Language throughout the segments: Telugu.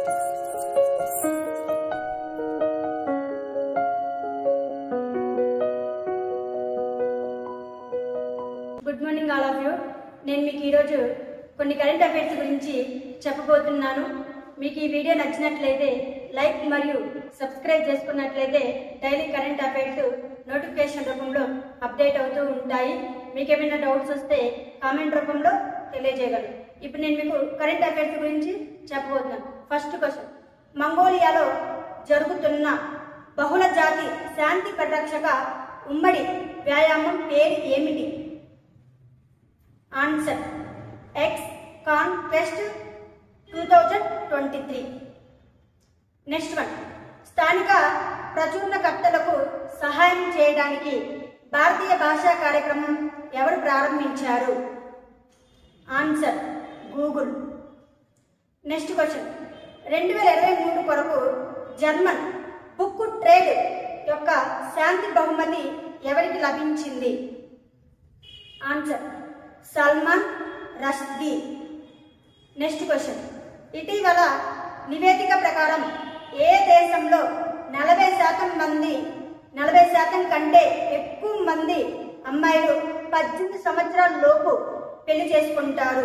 good morning all of you నేను మీకు ఈరోజు కొన్ని కరెంట్ అఫైర్స్ గురించి చెప్పబోతున్నాను మీకు ఈ వీడియో నచ్చినట్లయితే లైక్ మరియు సబ్స్క్రైబ్ చేసుకున్నట్లయితే డైలీ కరెంట్ అఫైర్స్ నోటిఫికేషన్ రూపంలో అప్డేట్ అవుతూ ఉంటాయి మీకు ఏమైనా డౌట్స్ వస్తే కామెంట్ రూపంలో తెలియజేయగలరు ఇప్పుడు నేను మీకు కరెంట్ అఫైర్స్ గురించి చెప్పబోతున్నాను ఫస్ట్ క్వశ్చన్ మంగోలియాలో జరుగుతున్న బహుళ జాతి శాంతి పరిరక్షక ఉమ్మడి వ్యాయామం పేరు ఏమిటి answer ex conquest two thousand twenty three next one స్థానిక ప్రచురణకర్తలకు సహాయం చేయడానికి భారతీయ భాషా కార్యక్రమం ఎవరు ప్రారంభించారు ఆన్సర్ గూగుల్ నెక్స్ట్ క్వశ్చన్ రెండు వేల ఇరవై మూడు కొరకు జర్మన్ బుక్ ట్రేడ్ యొక్క శాంతి బహుమతి ఎవరికి లభించింది answer Salman Rushdie next question ఇటీవల నివేదిక ప్రకారం ఏ దేశంలో నలభై శాతం మంది నలభై శాతం కంటే ఎక్కువ మంది అమ్మాయిలు పద్దెనిమిది సంవత్సరాల లోపు పెళ్లి చేసుకుంటారు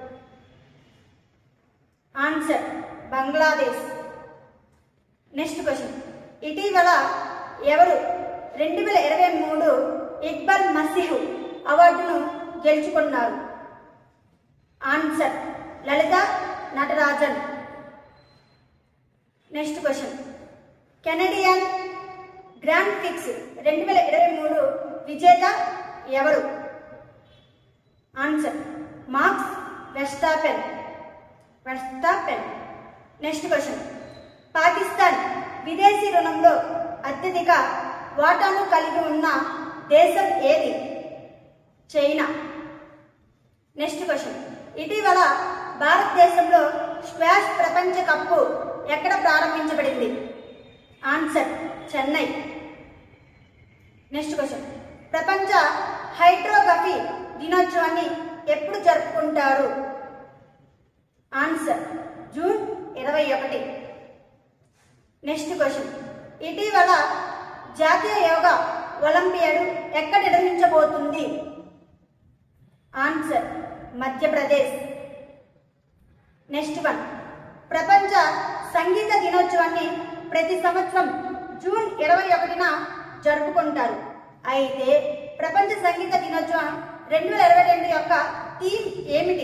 ఆన్సర్ బంగ్లాదేశ్ నెక్స్ట్ క్వశ్చన్ ఇటీవల ఎవరు రెండు వేల ఇరవై మూడు ఇక్బల్ మసీహు అవార్డును గెలుచుకున్నారు answer Lalitha Natarajan next question Canadian grand prix రెండు వేల ఇరవై మూడు విజేత ఎవరు answer Max Verstappen Verstappen next question Pakistan విదేశీ రుణంలో అత్యధిక వాటాను కలిగి ఉన్న దేశం ఏది చైనా నెక్స్ట్ క్వశ్చన్ ఇటీవల భారతదేశంలో స్క్వాష్ ప్రపంచ కప్పు ఎక్కడ ప్రారంభించబడింది ఆన్సర్ చెన్నై నెక్స్ట్ క్వశ్చన్ ప్రపంచ హైడ్రోగ్రఫీ దినోత్సవాన్ని ఎప్పుడు జరుపుకుంటారు ఆన్సర్ జూన్ ఇరవై ఒకటి నెక్స్ట్ క్వశ్చన్ ఇటీవల జాతీయ యోగా ఒలింపియాడ్ ఎక్కడ నిర్వహించబోతుంది ఆన్సర్ మధ్యప్రదేశ్ నెక్స్ట్ వన్ ప్రపంచ సంగీత దినోత్సవాన్ని ప్రతి సంవత్సరం జూన్ ఇరవై ఒకటిన జరుపుకుంటారు అయితే ప్రపంచ సంగీత దినోత్సవం రెండు వేల ఇరవై రెండు యొక్క థీమ్ ఏమిటి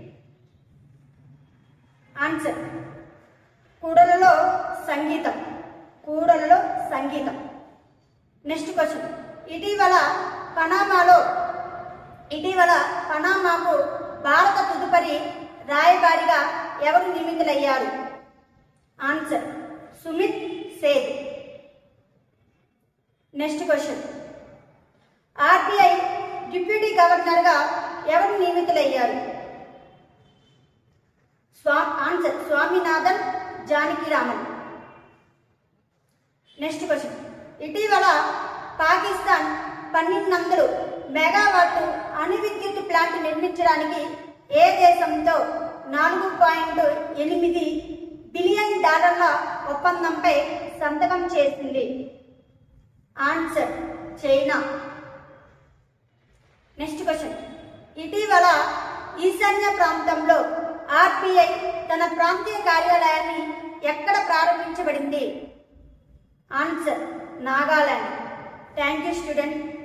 ఆన్సర్ కూడలలో సంగీతం కూడలలో సంగీతం నెక్స్ట్ క్వశ్చన్ ఇటీవల పనామాలో ఇటీవల పనామాకు భారత తదుపరి రాయబారిగా ఎవరు నియమితులయ్యారు answer Sumit Seth next question RBI deputy గవర్నర్గా ఎవరు నియమితులయ్యారు స్వా answer Swaminathan Janakiraman next question ఇటీవల పాకిస్తాన్ పన్నెండు వందలు మెగావాట్ అణు విద్యుత్ ప్లాంట్ నిర్మించడానికి ఏ దేశంతో నాలుగు పాయింట్ ఎనిమిది బిలియన్ డాలర్ల ఒప్పందంపై సంతకం చేసింది ఆన్సర్ చైనా నెక్స్ట్ క్వశ్చన్ ఇటీవల ఈశాన్య ప్రాంతంలో ఆర్బీఐ తన ప్రాంతీయ కార్యాలయాన్ని ఎక్కడ ప్రారంభించబడింది answer Nagaland thank you student